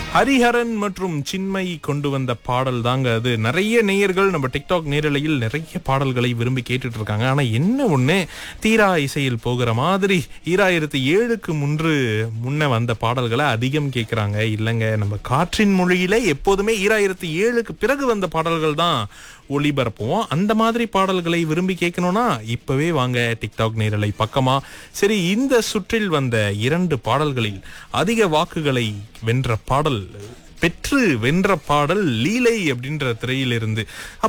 ஹரிஹரன் மற்றும் சின்மயி கொண்டு வந்த பாடல் தாங்க அது நிறைய நேயர்கள் நம்ம டிக்டாக் நேரலையில் நிறைய பாடல்களை விரும்பி கேட்டுட்டு இருக்காங்க ஆனா என்ன ஒண்ணு தீரா இசையில் போகிற மாதிரி ஈராயிரத்தி ஏழுக்கு முன்று முன்ன வந்த பாடல்களை அதிகம் கேட்கறாங்க இல்லைங்க நம்ம காற்றின் மொழியில எப்போதுமே ஈராயிரத்தி ஏழுக்கு பிறகு வந்த பாடல்கள் தான் ஒளிபரப்புவோம் அந்த மாதிரி பாடல்களை விரும்பி கேட்கணும்னா இப்பவே வாங்க டிக்டாக் நேரலை பக்கமா சரி இந்த சுற்றில் வந்த இரண்டு பாடல்களில் அதிக வாக்குகளை வென்ற பாடல் பெற்று வென்ற பாடல் லீலை அப்படின்ற திரையிலிருந்து